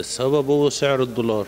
سببه سعر الدولار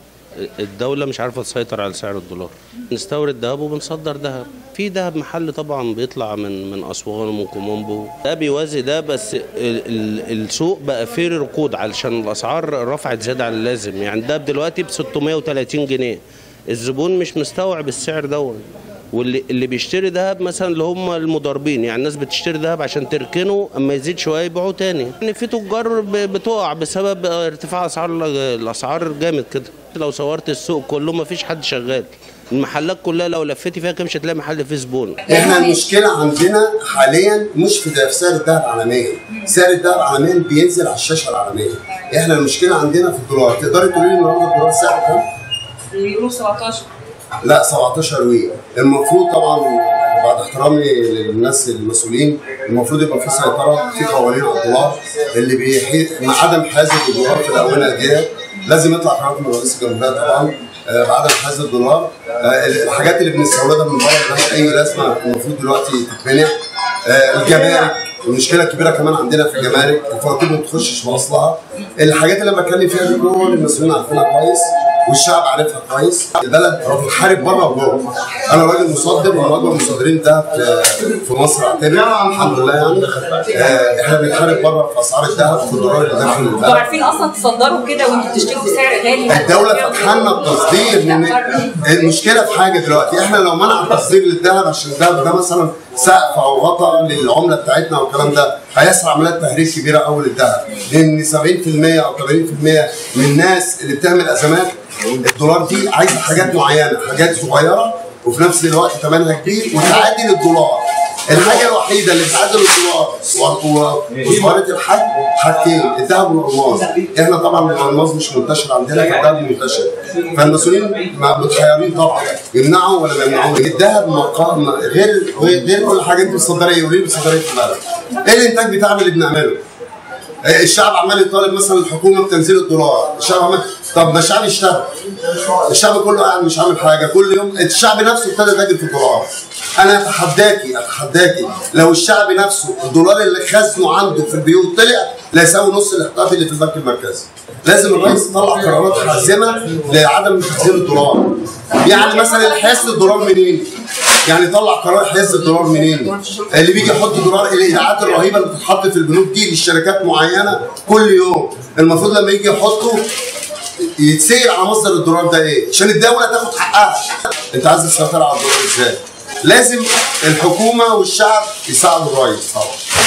الدولة مش عارفة تسيطر على سعر الدولار نستورد ذهب وبنصدر ذهب في ذهب محلي طبعا بيطلع من من أسوان ومن كومومبو ده بيوازي ده بس ال ال السوق بقى فيه ركود علشان الأسعار رفعت زيادة عن اللازم يعني ده دلوقتي ب 630 جنيه الزبون مش مستوعب السعر دون واللي اللي بيشتري ذهب مثلا اللي هم المضاربين يعني الناس بتشتري ذهب عشان تركنه اما يزيد شويه يبيعوه تاني يعني في تجار ب- بتقع بسبب ارتفاع اسعار الاسعار جامد كده لو صورت السوق كله ما فيش حد شغال المحلات كلها لو لفتي فيها كده مش هتلاقي محل فيه زبون احنا المشكله عندنا حاليا مش في ده- في سعر الذهب عالميا سعر الذهب عالميا بينزل على الشاشه العالميه احنا المشكله عندنا في الدولار تقدري تقولي لي النهارده الدولار سعره كام؟ يورو 17 لا 17 وي المفروض طبعا بعد احترامي للناس المسؤولين المفروض يبقى في سيطره في قوانين على الدولار اللي بيحي... مع عدم حازم الدولار في الاونه ديت لازم يطلع قرار من رئيس الجمهوريه طبعا آه، بعدم حازم الدولار آه، الحاجات اللي بنستوردها من بره ملهاش اي لازمه المفروض دلوقتي تتمنع آه، الجمارك المشكله الكبيره كمان عندنا في الجمارك الفواتير ما بتخشش باصلها الحاجات اللي انا بتكلم فيها دي كل المسؤولين عارفينها كويس والشعب عارفها كويس البلد بتحارب بره وجوه انا راجل مصدر ومن اكبر مصدرين ده في- في مصر اعتبر الحمد لله يعني آه، احنا بنحارب بره في اسعار الذهب في الدولار اللي داخل انتوا البلد عارفين اصلا تصدروا كده وانتوا بتشتروا بسعر غالي الدولة فاتحة لنا التصدير من المشكلة في حاجة دلوقتي احنا لو منع التصدير للذهب عشان الذهب ده مثلا سقف او غطاء للعملة بتاعتنا والكلام ده هيحصل عمليات تهريب كبيرة قوي للذهب لأن 70% أو 80% من الناس اللي بتعمل أزمات الدولار دي عايزة حاجات معينة حاجات صغيرة وفي نفس الوقت ثمنها كبير وتعادل الدولار الحاجة الوحيدة اللي بتعادل الدولار و- و- وصغيرة الحجم حاجتين الذهب والألماس احنا طبعا الألماس مش منتشر عندنا فالذهب منتشر فالمسؤولين ما- متحيرين طبعا يمنعوا ولا ما يمنعوش الذهب مقام غير غير كل الحاجات دي الصدرية وليه الصدرية في البلد ايه الانتاج بتاعنا اللي بنعمله؟ الشعب عمال يطالب مثلا الحكومه بتنزيل الدولار، الشعب عمال طب ما الشعب يشتغل. الشعب كله قاعد مش عامل حاجه، كل يوم الشعب نفسه ابتدى يتاجر في الدولار. انا اتحداكي اتحداكي لو الشعب نفسه الدولار اللي خزنه عنده في البيوت طلع لا يساوي نص الاحتياطي اللي في البنك المركزي. لازم الرئيس يطلع قرارات حازمه لعدم تخزين الدولار. يعني مثلا حيازه الدولار منين؟ يعني يطلع قرار حيازه الدولار منين؟ اللي بيجي يحط دولار الايداعات الرهيبه اللي بتتحط في البنوك دي للشركات معينه كل يوم المفروض لما يجي يحطه يتسال على مصدر الدولار ده ايه؟ عشان الدوله تاخد حقها. انت عايز السيطره على الدولار ازاي؟ لازم الحكومه والشعب يساعدوا الرئيس طبعا.